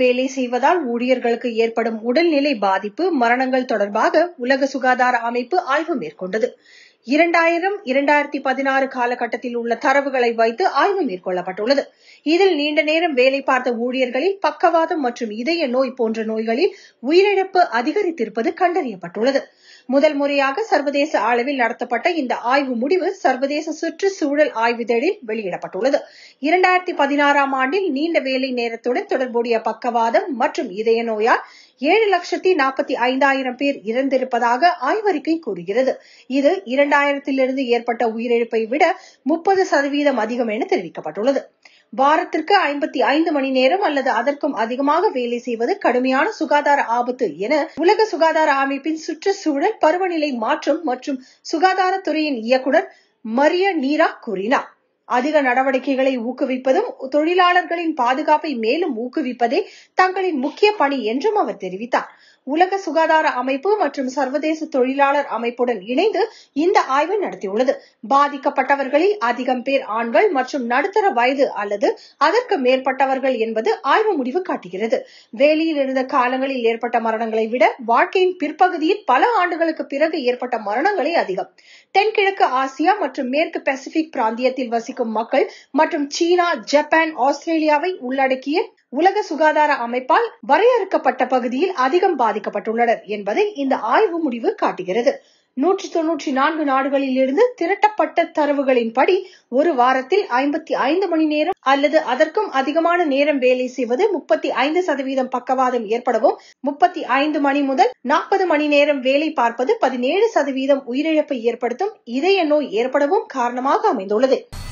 வேலை செய்வதால் ஊழியர்களுக்கு ஏற்படும் உடல்நிலை பாதிப்பு மரணங்கள் தொடர்பாக உலக சுகாதார அமைப்பு ஆய்வு மேற்கொண்டது இரண்டாயிரம் இரண்டாயிரத்தி பதினாறு காலகட்டத்தில் உள்ள தரவுகளை வைத்து ஆய்வு மேற்கொள்ளப்பட்டுள்ளது இதில் நீண்ட நேரம் வேலை பார்த்த ஊழியர்களில் பக்கவாதம் மற்றும் இதய நோய் போன்ற நோய்களில் உயிரிழப்பு அதிகரித்திருப்பது கண்டறியப்பட்டுள்ளது முதல் முறையாக சர்வதேச அளவில் நடத்தப்பட்ட இந்த ஆய்வு முடிவு சர்வதேச சுற்றுச்சூழல் ஆய்விதழில் வெளியிடப்பட்டுள்ளது இரண்டாயிரத்தி பதினாறாம் ஆண்டில் நீண்ட வேலை நேரத்துடன் தொடர்புடைய பக்கவாதம் மற்றும் இதய நோயால் ஏழு லட்சத்தி நாற்பத்தி ஐந்தாயிரம் பேர் இறந்திருப்பதாக ஆய்வறிக்கை கூறுகிறது இது இரண்டாயிரத்திலிருந்து ஏற்பட்ட உயிரிழப்பை விட முப்பது சதவீதம் அதிகம் என தெரிவிக்கப்பட்டுள்ளது வாரத்திற்கு ஐம்பத்தி ஐந்து மணி நேரம் அல்லது அதற்கும் அதிகமாக வேலை செய்வது கடுமையான சுகாதார ஆபத்து என உலக சுகாதார அமைப்பின் சுற்றுச்சூழல் பருவநிலை மாற்றம் மற்றும் சுகாதாரத்துறையின் இயக்குநர் மரிய நீரா கூறினார் அதிக நடவடிக்கைகளை ஊக்குவிப்பதும் தொழிலாளர்களின் பாதுகாப்பை மேலும் ஊக்குவிப்பதே தங்களின் முக்கிய பணி என்றும் அவர் தெரிவித்தார் உலக சுகாதார அமைப்பு மற்றும் சர்வதேச தொழிலாளர் அமைப்புடன் இணைந்து இந்த ஆய்வை நடத்தியுள்ளது பாதிக்கப்பட்டவர்களில் அதிகம் பேர் ஆண்கள் மற்றும் நடுத்தர வயது அல்லது அதற்கு மேற்பட்டவர்கள் என்பது ஆய்வு முடிவு காட்டுகிறது வேலையில் இருந்த காலங்களில் ஏற்பட்ட மரணங்களை விட வாழ்க்கையின் பிற்பகுதியில் பல ஆண்டுகளுக்கு பிறகு ஏற்பட்ட மரணங்களே அதிகம் தென்கிழக்கு ஆசியா மற்றும் மேற்கு பசிபிக் பிராந்தியத்தில் வசிக்கும் மக்கள் மற்றும் சீனா ஜப்பான் ஆஸ்திரேலியாவை உள்ளடக்கிய உலக சுகாதார அமைப்பால் வரையறுக்கப்பட்ட பகுதியில் அதிகம் பாதிக்கப்பட்டுள்ளனர் என்பதை இந்த ஆய்வு முடிவு காட்டுகிறது நூற்றி தொன்னூற்றி நான்கு நாடுகளில் இருந்து திரட்டப்பட்ட தரவுகளின்படி ஒரு வாரத்தில் ஐம்பத்தி ஐந்து மணி நேரம் அல்லது அதற்கும் அதிகமான நேரம் வேலை செய்வது முப்பத்தி ஐந்து சதவீதம் பக்கவாதம் ஏற்படவும் முப்பத்தி ஐந்து மணி முதல் நாற்பது மணி நேரம் வேலை பார்ப்பது பதினேழு சதவீதம் உயிரிழப்பை ஏற்படுத்தும் இதய நோய் ஏற்படவும் காரணமாக அமைந்துள்ளது